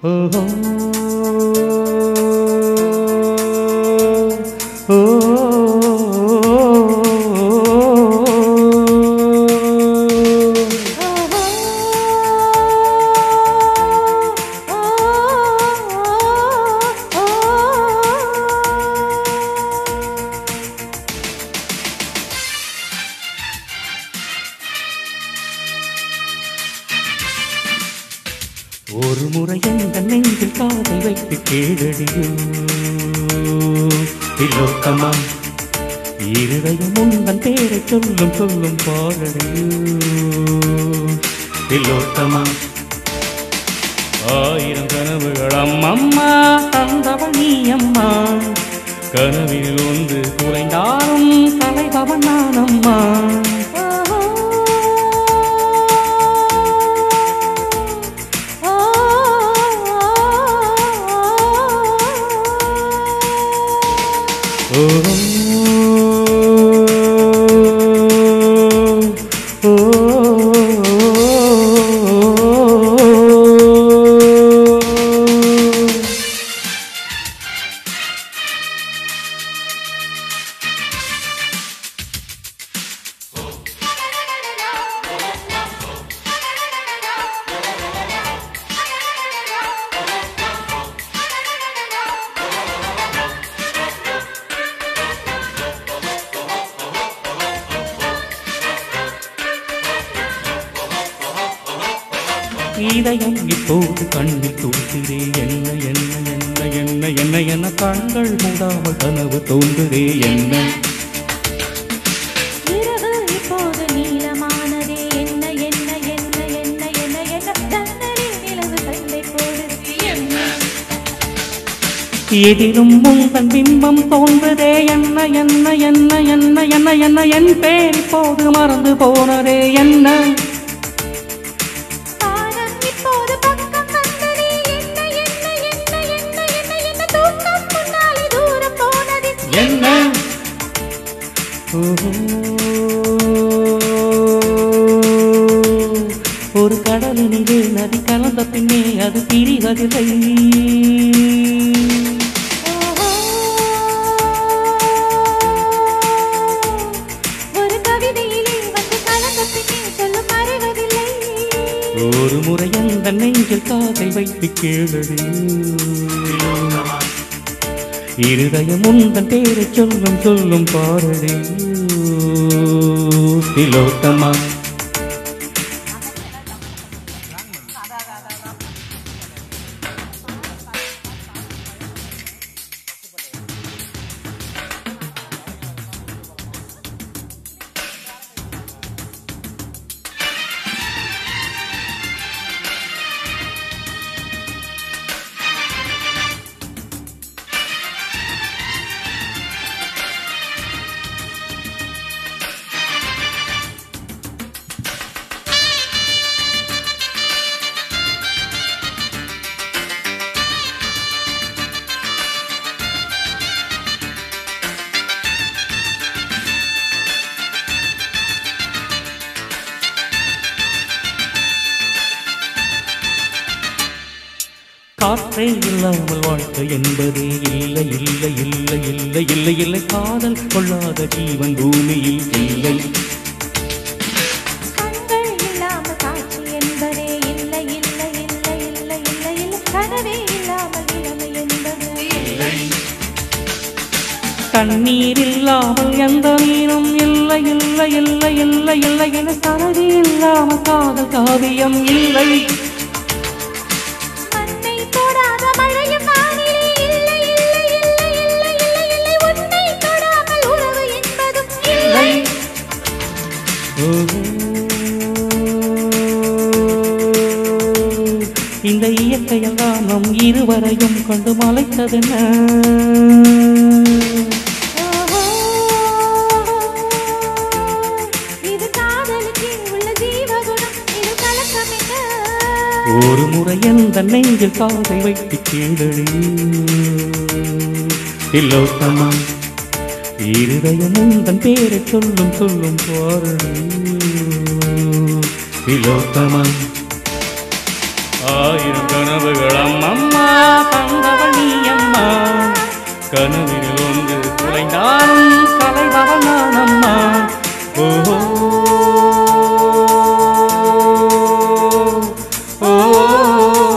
ஓஹோ ஓ ஒரு முறை எந்த நெஞ்சில் காதை வைத்து கேடடியோ திலோத்தமா இருதயம் உந்தன் பேரை சொல்லும் சொல்லும் பாடடியோ திலோத்தமா ஆயிரம் கனவுகள் அம்மம்மா தந்தவள் நீ அம்மா கனவில் ஒன்று குறைந்தாலும் தலைபவன் நான் அம்மா ஓ ஓ இதயம் இப்போது கண்ணில் தூக்குதே என்ன என்ன என்ன என்ன என்ன என்ன கண்கள் மூடாமல் கனவு தோன்றுதே என்ன இரவு இப்போது நீளமானதே என்ன என்ன என்ன என்ன என்ன என்ன தன்னலே நிலவு சண்டை போடுது என்ன எதிலும் உந்தன் பிம்பம் தோன்றுதே என்ன என்ன என்ன என்ன என்ன என்ன என் பேர் இப்போது மறந்து போனதே என்ன பானம் இப்போது பக்கம் வந்ததே என்ன என்ன என்ன என்ன என்ன என்ன தூக்கம் முன்னாலே தூரம் போனது என்ன ஓஹோ. ஒரு கடலினிலே நதி கலந்த பின்னே அது பிரிவதில்லை ஓஹோ. ஒரு கவிதையிலே வந்து கலந்த பின்னே சொல்லும் மறைவதில்லை ஒரு முறை அந்த நெஞ்சில் காதை வைத்து கேளடு இருதயம் உந்தன் பேரை சொல்லும் சொல்லும் பாரடி திலோத்தமா காற்றே இல்லாமல் வாழ்க்கை என்பதே இல்லை இல்லை இல்லை இல்லை இல்லை இல்லை காதல் கொள்ளாத ஜீவன் பூமியில் இல்லை கண்கள் இல்லாமல் காட்சி என்பதே இல்லை இல்லை இல்லை இல்லை இல்லை இல்லை கனவே இல்லாமல் இளமை என்பது இல்லை தண்ணீர் இல்லாமல் எந்த மீனும் இல்லை இல்லை இல்லை இல்லை இல்லை என சரதி இல்லாமல் காதல் காவியம் இல்லை மண்ணை தொடாத மழையும் வானிலே இல்லை இல்லை இல்லை இல்லை இல்லை இல்லை உன்னை தொடாமல் உறவு என்பதும் இல்லை ஓஹோ. இந்த இயற்கையெல்லாம் நம் இருவரையும் கொண்டு மலைத்ததென்ன ஓஹோ. இது காதலுக்கு உள்ள ஜீவகுணம் இது கலக்கம் என்ன ஒரு முறை எந்த நெஞ்சில் காதை வைத்து கீழடி திலோத்தமா இருதயம் உந்தன் பேரை சொல்லும் சொல்லும் பாரடி திலோத்தமா ஆயிரம் கண கனவுகள் அம்மம்மா கண்டவள் நீ அம்மா கனவில் ஒன்று குலைந்தாலும் கலைபவள் நான் அம்மா ஓஹோ ஓ